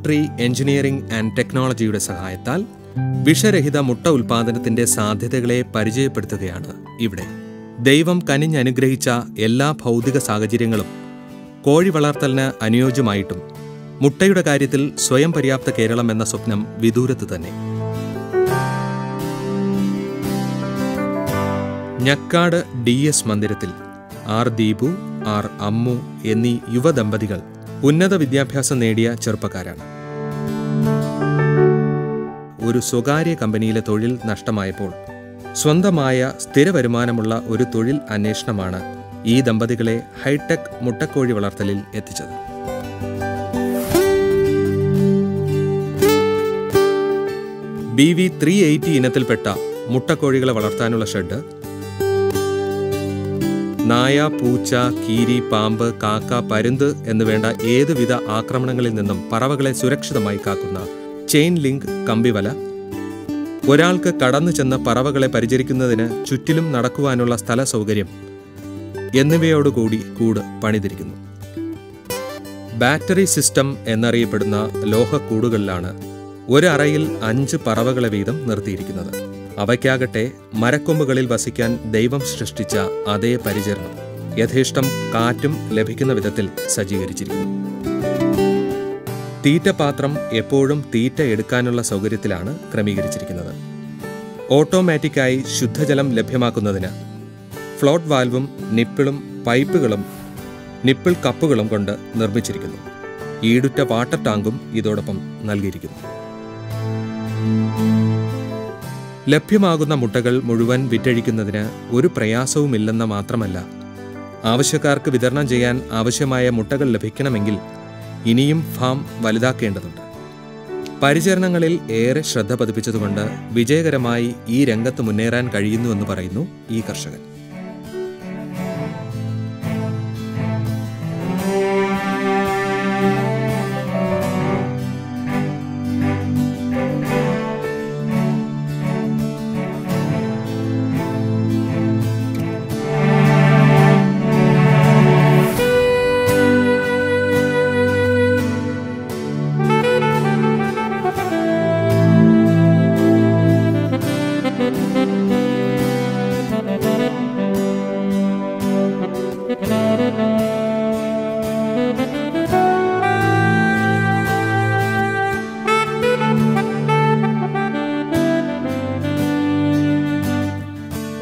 poultry engineering and ടെക്നോളജിയുടെ സഹായത്താൽ വിഷരഹിത മുട്ട ഉൽപാദനത്തിന്റെ സാധ്യതകളെ പരിചയപ്പെടുത്തുകയാണ് ഇവിടെ ദൈവം കനിഞ്ഞനുഗ്രഹിച്ച എല്ലാ ഭൗതിക സാഹചര്യങ്ങളും കോഴി വളർത്തലിന് അനുയോജ്യമായിട്ടും മുട്ടയുടെ കാര്യത്തിൽ സ്വയം പര്യാപ്ത കേരളം എന്ന സ്വപ്നം വിദൂരത്ത് തന്നെ ഞക്കാട് ഡി എസ് മന്ദിരത്തിൽ ആർ ദീപു ആർ അമ്മു എന്നീ യുവദമ്പതികൾ ഉന്നത വിദ്യാഭ്യാസം നേടിയ ചെറുപ്പക്കാരാണ് ഒരു സ്വകാര്യ കമ്പനിയിലെ തൊഴിൽ നഷ്ടമായപ്പോൾ സ്വന്തമായ സ്ഥിര വരുമാനമുള്ള ഒരു തൊഴിൽ അന്വേഷണമാണ് ഈ ദമ്പതികളെ ഹൈടെക് മുട്ടക്കോഴി വളർത്തലിൽ എത്തിച്ചത് ബി വി ത്രീ എയ്റ്റി ഇനത്തിൽപ്പെട്ട മുട്ടക്കോഴികളെ വളർത്താനുള്ള ഷെഡ് നായ പൂച്ച കീരി പാമ്പ് കാക്ക പരുന്ത് എന്നുവേണ്ട ഏതുവിധ ആക്രമണങ്ങളിൽ നിന്നും പറവകളെ സുരക്ഷിതമായി കാക്കുന്ന ചെയിൻ ലിങ്ക് കമ്പിവല ഒരാൾക്ക് കടന്നു ചെന്ന് പറവകളെ പരിചരിക്കുന്നതിന് ചുറ്റിലും നടക്കുവാനുള്ള സ്ഥല സൗകര്യം എന്നിവയോടുകൂടി കൂട് പണിതിരിക്കുന്നു ബാറ്ററി സിസ്റ്റം എന്നറിയപ്പെടുന്ന ലോഹക്കൂടുകളിലാണ് ഒരു അറയിൽ അഞ്ച് പറവകളെ വീതം നിർത്തിയിരിക്കുന്നത് അവയ്ക്കാകട്ടെ മരക്കൊമ്പുകളിൽ വസിക്കാൻ ദൈവം സൃഷ്ടിച്ച അതേ പരിചരണം യഥേഷ്ടം കാറ്റും ലഭിക്കുന്ന വിധത്തിൽ സജ്ജീകരിച്ചിരിക്കുന്നു തീറ്റപാത്രം എപ്പോഴും തീറ്റ എടുക്കാനുള്ള സൗകര്യത്തിലാണ് ക്രമീകരിച്ചിരിക്കുന്നത് ഓട്ടോമാറ്റിക്കായി ശുദ്ധജലം ലഭ്യമാക്കുന്നതിന് ഫ്ലോട്ട് വാൽവും നിപ്പിളും പൈപ്പുകളും നിപ്പിൾ കപ്പുകളും കൊണ്ട് നിർമ്മിച്ചിരിക്കുന്നു ഈടുറ്റ വാട്ടർ ടാങ്കും ഇതോടൊപ്പം നൽകിയിരിക്കുന്നു ലഭ്യമാകുന്ന മുട്ടകൾ മുഴുവൻ വിറ്റഴിക്കുന്നതിന് ഒരു പ്രയാസവുമില്ലെന്ന് മാത്രമല്ല ആവശ്യക്കാർക്ക് വിതരണം ചെയ്യാൻ ആവശ്യമായ മുട്ടകൾ ലഭിക്കണമെങ്കിൽ ഇനിയും ഫാം വലുതാക്കേണ്ടതുണ്ട് പരിചരണങ്ങളിൽ ഏറെ ശ്രദ്ധ പതിപ്പിച്ചതുകൊണ്ട് വിജയകരമായി ഈ രംഗത്ത് മുന്നേറാൻ കഴിയുന്നുവെന്ന് പറയുന്നു ഈ കർഷകൻ